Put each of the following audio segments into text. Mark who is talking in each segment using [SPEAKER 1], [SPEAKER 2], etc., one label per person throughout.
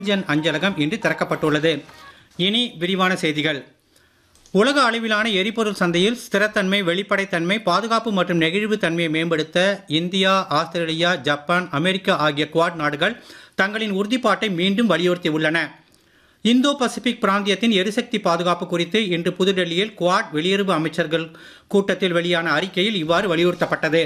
[SPEAKER 1] ஜன் அஞ்சலகம் இன்று திறக்கப்பட்டுள்ளது இனி விரிவான செய்திகள் உலக அளவிலான எரிபொருள் சந்தையில் ஸ்திரத்தன்மை வெளிப்படைத்தன்மை பாதுகாப்பு மற்றும் நெகிழ்வுத் தன்மையை மேம்படுத்த இந்தியா ஆஸ்திரேலியா ஜப்பான் அமெரிக்கா ஆகிய குவாட் நாடுகள் தங்களின் உறுதிப்பாட்டை மீண்டும் வலியுறுத்தியுள்ளன இந்தோ பசிபிக் பிராந்தியத்தின் எரிசக்தி பாதுகாப்பு குறித்து இன்று புதுடெல்லியில் குவாட் வெளியுறவு அமைச்சர்கள் கூட்டத்தில் வெளியான அறிக்கையில் இவ்வாறு வலியுறுத்தப்பட்டது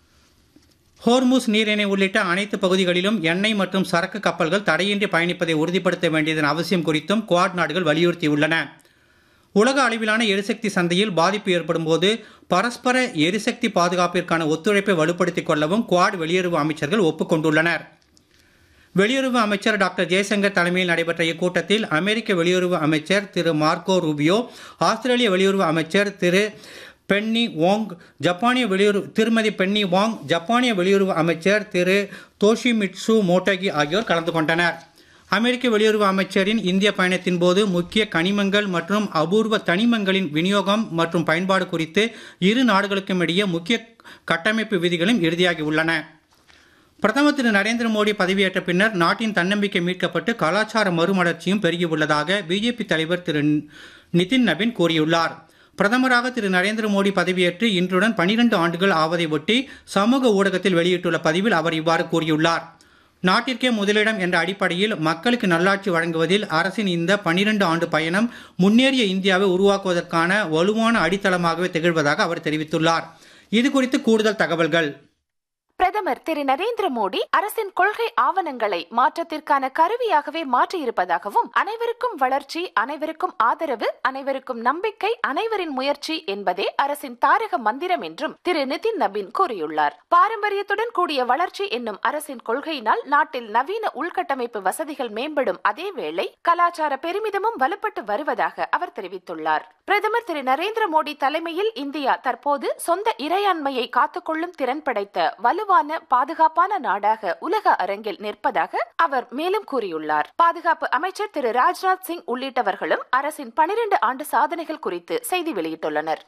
[SPEAKER 1] ஹோர்முஸ் நீரிணை உள்ளிட்ட அனைத்து பகுதிகளிலும் எண்ணெய் மற்றும் சரக்கு கப்பல்கள் தடையின்றி பயணிப்பதை உறுதிப்படுத்த வேண்டியதன் அவசியம் குறித்தும் குவாட் நாடுகள் வலியுறுத்தியுள்ளன உலக அளவிலான எரிசக்தி சந்தையில் பாதிப்பு ஏற்படும் போது பரஸ்பர எரிசக்தி பாதுகாப்பிற்கான ஒத்துழைப்பை வலுப்படுத்திக் கொள்ளவும் குவாட் வெளியுறவு அமைச்சர்கள் ஒப்புக்கொண்டுள்ளனர் வெளியுறவு அமைச்சர் டாக்டர் ஜெய்சங்கர் தலைமையில் நடைபெற்ற இக்கூட்டத்தில் அமெரிக்க வெளியுறவு அமைச்சர் திரு மார்க்கோ ரூபியோ ஆஸ்திரேலிய வெளியுறவு அமைச்சர் திரு பென்னி வாங் ஜப்பானிய வெளியுறவு திருமதி பென்னி வாங் ஜப்பானிய வெளியுறவு அமைச்சர் திரு தோஷிமிட்சு மோட்டகி ஆகியோர் கலந்து கொண்டனர் அமெரிக்க வெளியுறவு அமைச்சரின் இந்திய பயணத்தின் போது முக்கிய கனிமங்கள் மற்றும் அபூர்வ தனிமங்களின் விநியோகம் மற்றும் பயன்பாடு குறித்து இரு நாடுகளுக்கும் இடையே முக்கிய கட்டமைப்பு விதிகளும் இறுதியாகி உள்ளன பிரதமர் திரு நரேந்திர மோடி பதவியேற்ற பின்னர் நாட்டின் தன்னம்பிக்கை மீட்கப்பட்டு கலாச்சார மறுமலர்ச்சியும் பெருகியுள்ளதாக பிஜேபி தலைவர் திரு நிதின் நபின் கூறியுள்ளார் பிரதமராக திரு நரேந்திர மோடி பதவியேற்று இன்றுடன் பனிரெண்டு ஆண்டுகள் ஆவதை ஒட்டி சமூக ஊடகத்தில் வெளியிட்டுள்ள பதிவில் அவர் இவ்வாறு கூறியுள்ளார் நாட்டிற்கே முதலிடம் என்ற அடிப்படையில் மக்களுக்கு நல்லாட்சி வழங்குவதில் அரசின் இந்த பனிரெண்டு ஆண்டு பயணம் முன்னேறிய இந்தியாவை உருவாக்குவதற்கான வலுவான அடித்தளமாகவே திகழ்வதாக அவர் தெரிவித்துள்ளார் இது குறித்து கூடுதல் தகவல்கள்
[SPEAKER 2] பிரதமர் திரு நரேந்திர மோடி அரசின் கொள்கை ஆவணங்களை மாற்றத்திற்கான கருவியாகவே மாற்றியிருப்பதாகவும் அனைவருக்கும் வளர்ச்சி அனைவருக்கும் ஆதரவு அனைவருக்கும் நம்பிக்கை அனைவரின் முயற்சி என்பதே அரசின் தாரக மந்திரம் என்றும் திரு நிதின் நபின் கூறியுள்ளார் பாரம்பரியத்துடன் கூடிய வளர்ச்சி என்னும் அரசின் கொள்கையினால் நாட்டில் நவீன உள்கட்டமைப்பு வசதிகள் மேம்படும் அதே வேளை கலாச்சார பெருமிதமும் வலுப்பட்டு வருவதாக அவர் தெரிவித்துள்ளார் பிரதமர் திரு நரேந்திர மோடி தலைமையில் இந்தியா தற்போது சொந்த இறையாண்மையை காத்துக்கொள்ளும் திறன் படைத்த வலுவான பாதுகாப்பான நாடாக உலக அரங்கில் நிற்பதாக அவர் மேலும் கூறியுள்ளார் பாதுகாப்பு அமைச்சர் திரு ராஜ்நாத் சிங் உள்ளிட்டவர்களும் அரசின் பனிரெண்டு ஆண்டு சாதனைகள் குறித்து செய்தி வெளியிட்டுள்ளனர்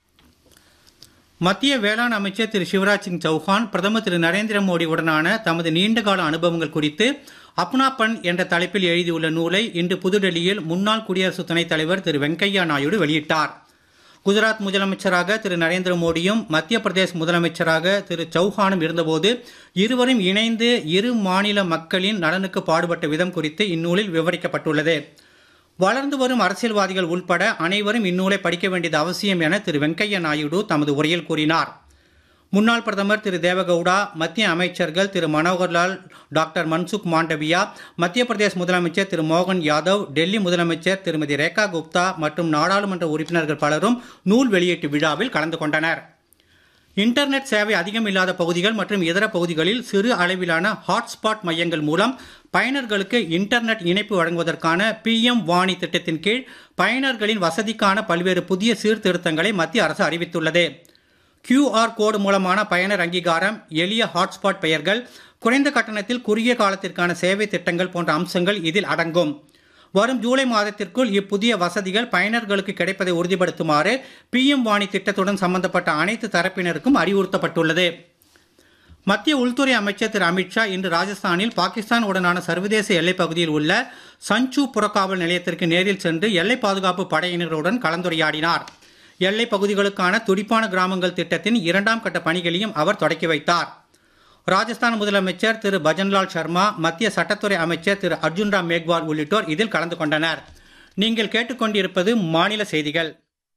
[SPEAKER 1] மத்திய வேளாண் அமைச்சர் திரு சிவராஜ் சிங் சௌஹான் பிரதமர் திரு நரேந்திர மோடி உடனான தமது நீண்டகால அனுபவங்கள் குறித்து அப்னாபன் என்ற தலைப்பில் எழுதியுள்ள நூலை இன்று புதுடெல்லியில் முன்னாள் குடியரசு துணைத் தலைவர் திரு வெங்கையா நாயுடு வெளியிட்டார் குஜராத் முதலமைச்சராக திரு நரேந்திர மோடியும் மத்திய பிரதேஷ் முதலமைச்சராக திரு சௌஹானும் இருந்தபோது இருவரும் இணைந்து இரு மாநில மக்களின் நலனுக்கு பாடுபட்ட விதம் குறித்து இந்நூலில் விவரிக்கப்பட்டுள்ளது வளர்ந்து வரும் அரசியல்வாதிகள் உள்பட அனைவரும் இந்நூலை படிக்க வேண்டியது அவசியம் என திரு வெங்கையா நாயுடு தமது உரையில் கூறினார் முன்னாள் பிரதமர் திரு தேவகவுடா மத்திய அமைச்சர்கள் திரு மனோகர்லால் டாக்டர் மன்சுக் மாண்டவியா மத்திய பிரதேஷ் முதலமைச்சர் திரு மோகன் யாதவ் டெல்லி முதலமைச்சர் திருமதி ரேகா குப்தா மற்றும் நாடாளுமன்ற உறுப்பினர்கள் பலரும் நூல் வெளியீட்டு விழாவில் கலந்து கொண்டனர் இன்டர்நெட் சேவை அதிகம் இல்லாத பகுதிகள் மற்றும் இதர பகுதிகளில் சிறு அளவிலான ஹாட்ஸ்பாட் மையங்கள் மூலம் பயனர்களுக்கு இன்டர்நெட் இணைப்பு வழங்குவதற்கான பிஎம் வாணி திட்டத்தின் கீழ் பயனர்களின் வசதிக்கான பல்வேறு புதிய சீர்திருத்தங்களை மத்திய அரசு அறிவித்துள்ளது கியூஆர் கோடு மூலமான பயனர் அங்கீகாரம் எளிய ஹாட்ஸ்பாட் பெயர்கள் குறைந்த கட்டணத்தில் குறுகிய காலத்திற்கான சேவை திட்டங்கள் போன்ற அம்சங்கள் இதில் அடங்கும் வரும் ஜூலை மாதத்திற்குள் இப்புதிய வசதிகள் பயனர்களுக்கு கிடைப்பதை உறுதிப்படுத்துமாறு பிஎம் வாணி திட்டத்துடன் சம்பந்தப்பட்ட அனைத்து தரப்பினருக்கும் அறிவுறுத்தப்பட்டுள்ளது மத்திய உள்துறை அமைச்சர் திரு அமித்ஷா இன்று ராஜஸ்தானில் பாகிஸ்தான் உடனான சர்வதேச எல்லைப் பகுதியில் உள்ள சஞ்சு புறக்காவல் நிலையத்திற்கு நேரில் சென்று எல்லை பாதுகாப்பு படையினருடன் கலந்துரையாடினார் எல்லை பகுதிகளுக்கான துடிப்பான கிராமங்கள் திட்டத்தின் இரண்டாம் கட்ட பணிகளையும் அவர் தொடக்கி வைத்தார் ராஜஸ்தான் முதலமைச்சர் திரு பஜன்லால் சர்மா மத்திய சட்டத்துறை அமைச்சர் திரு அர்ஜுன் ராம் மேக்வால் உள்ளிட்டோர் இதில் கலந்து கொண்டனர் நீங்கள் கேட்டுக்கொண்டிருப்பது மாநில செய்திகள்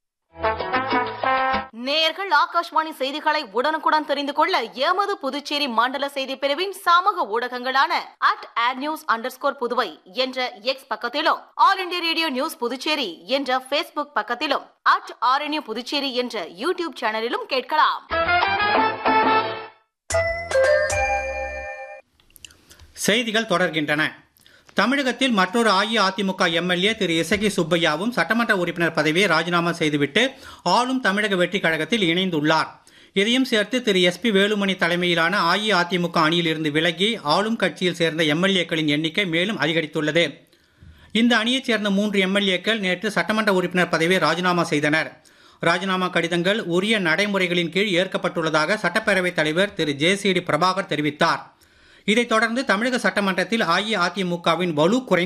[SPEAKER 3] நேயர்கள் ஆகாஷ்வாணி செய்திகளை உடனுக்குடன் தெரிந்து கொள்ள எமது புதுச்சேரி மண்டல செய்தி பிரிவின் சமூக ஊடகங்களான அட் ஆட் நியூஸ் அண்டர் புதுவை என்ற எக்ஸ் பக்கத்திலும் All India Radio news Puducherry என்ற பேஸ்புக் பக்கத்திலும் அட் ஆர்என்யூ புதுச்சேரி என்ற யூடியூப் சேனலிலும் கேட்கலாம்
[SPEAKER 1] செய்திகள் தொடர்கின்றன தமிழகத்தில் மற்றொரு அஇஅதிமுக எம்எல்ஏ திரு இசகி சுப்பையாவும் சட்டமன்ற உறுப்பினர் பதவியை ராஜினாமா செய்துவிட்டு ஆளும் தமிழக வெற்றி கழகத்தில் இணைந்துள்ளார் இதையும் சேர்த்து திரு எஸ் பி வேலுமணி தலைமையிலான அஇஅதிமுக அணியிலிருந்து விலகி ஆளும் கட்சியில் சேர்ந்த எம்எல்ஏக்களின் எண்ணிக்கை மேலும் அதிகரித்துள்ளது இந்த அணியைச் சேர்ந்த மூன்று எம்எல்ஏக்கள் நேற்று சட்டமன்ற உறுப்பினர் பதவியை ராஜினாமா செய்தனர் ராஜினாமா கடிதங்கள் உரிய நடைமுறைகளின் கீழ் ஏற்கப்பட்டுள்ளதாக சட்டப்பேரவைத் தலைவர் திரு ஜே சி டி பிரபாகர் தெரிவித்தார் இதைத் தொடர்ந்து தமிழக சட்டமன்றத்தில் அஇஅதிமுகவின் வலு குறை